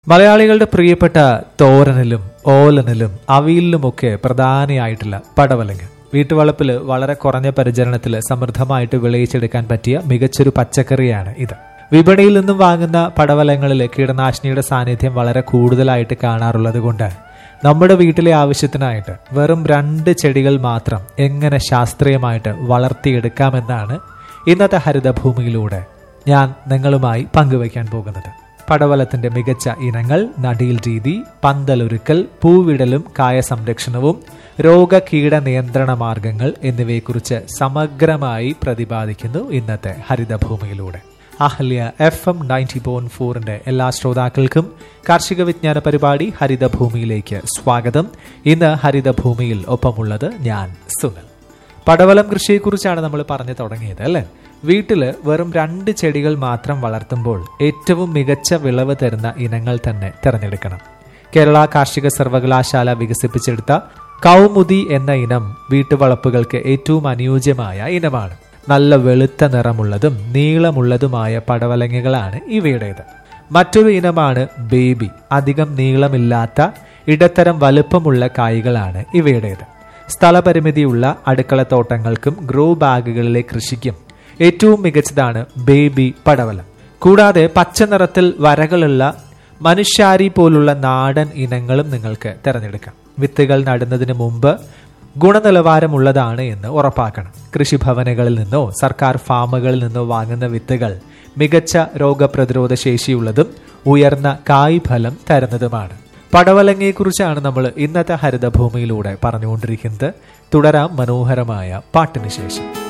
മലയാളികളുടെ പ്രിയപ്പെട്ട തോരനിലും ഓലനിലും അവിയലിലുമൊക്കെ പ്രധാനിയായിട്ടുള്ള പടവലങ്ങ വീട്ടുവളപ്പിൽ വളരെ കുറഞ്ഞ പരിചരണത്തിൽ സമൃദ്ധമായിട്ട് വിളയിച്ചെടുക്കാൻ പറ്റിയ മികച്ചൊരു പച്ചക്കറിയാണ് ഇത് വിപണിയിൽ നിന്നും വാങ്ങുന്ന പടവലങ്ങളിൽ കീടനാശിനിയുടെ സാന്നിധ്യം വളരെ കൂടുതലായിട്ട് കാണാറുള്ളത് കൊണ്ട് നമ്മുടെ വീട്ടിലെ ആവശ്യത്തിനായിട്ട് വെറും രണ്ട് ചെടികൾ മാത്രം എങ്ങനെ ശാസ്ത്രീയമായിട്ട് വളർത്തിയെടുക്കാമെന്നാണ് ഇന്നത്തെ ഹരിതഭൂമിയിലൂടെ ഞാൻ നിങ്ങളുമായി പങ്കുവയ്ക്കാൻ പോകുന്നത് പടവലത്തിന്റെ മികച്ച ഇനങ്ങൾ നടീൽ രീതി പന്തലൊരുക്കൽ പൂവിടലും കായ സംരക്ഷണവും രോഗകീട നിയന്ത്രണ മാർഗങ്ങൾ എന്നിവയെക്കുറിച്ച് സമഗ്രമായി പ്രതിപാദിക്കുന്നു ഇന്നത്തെ ഹരിതഭൂമിയിലൂടെ Ahalya F M ninety point ഫോറിന്റെ എല്ലാ ശ്രോതാക്കൾക്കും കാർഷിക വിജ്ഞാന പരിപാടി ഹരിതഭൂമിയിലേക്ക് സ്വാഗതം ഇന്ന് ഹരിതഭൂമിയിൽ ഒപ്പമുള്ളത് ഞാൻ സുനൽ പടവലം കൃഷിയെക്കുറിച്ചാണ് നമ്മൾ പറഞ്ഞു തുടങ്ങിയത് അല്ലേ വീട്ടിൽ വെറും രണ്ട് ചെടികൾ മാത്രം വളർത്തുമ്പോൾ ഏറ്റവും മികച്ച വിളവ് തരുന്ന ഇനങ്ങൾ തന്നെ തിരഞ്ഞെടുക്കണം കേരള കാർഷിക സർവകലാശാല വികസിപ്പിച്ചെടുത്ത കൗമുദി എന്ന ഇനം വീട്ടുവളപ്പുകൾക്ക് ഏറ്റവും അനുയോജ്യമായ ഇനമാണ് നല്ല വെളുത്ത നിറമുള്ളതും നീളമുള്ളതുമായ പടവലങ്ങകളാണ് ഇവയുടേത് മറ്റൊരു ഇനമാണ് ബേബി അധികം നീളമില്ലാത്ത ഇടത്തരം വലുപ്പമുള്ള കായ്കളാണ് ഇവയുടേത് സ്ഥലപരിമിതിയുള്ള അടുക്കളത്തോട്ടങ്ങൾക്കും ഗ്രോ ബാഗുകളിലെ കൃഷിക്കും ഏറ്റവും മികച്ചതാണ് ബേബി പടവലം കൂടാതെ പച്ച നിറത്തിൽ വരകളുള്ള മനുഷ്യാരി പോലുള്ള നാടൻ ഇനങ്ങളും നിങ്ങൾക്ക് തിരഞ്ഞെടുക്കാം വിത്തുകൾ നടുന്നതിന് മുമ്പ് ഗുണനിലവാരമുള്ളതാണ് എന്ന് ഉറപ്പാക്കണം കൃഷിഭവനുകളിൽ നിന്നോ സർക്കാർ ഫാമുകളിൽ നിന്നോ വാങ്ങുന്ന വിത്തുകൾ മികച്ച രോഗപ്രതിരോധ ശേഷിയുള്ളതും ഉയർന്ന കായ് ഫലം തരുന്നതുമാണ് പടവലങ്ങയെക്കുറിച്ചാണ് നമ്മൾ ഇന്നത്തെ ഹരിതഭൂമിയിലൂടെ പറഞ്ഞുകൊണ്ടിരിക്കുന്നത് തുടരാം മനോഹരമായ പാട്ടിന് ശേഷം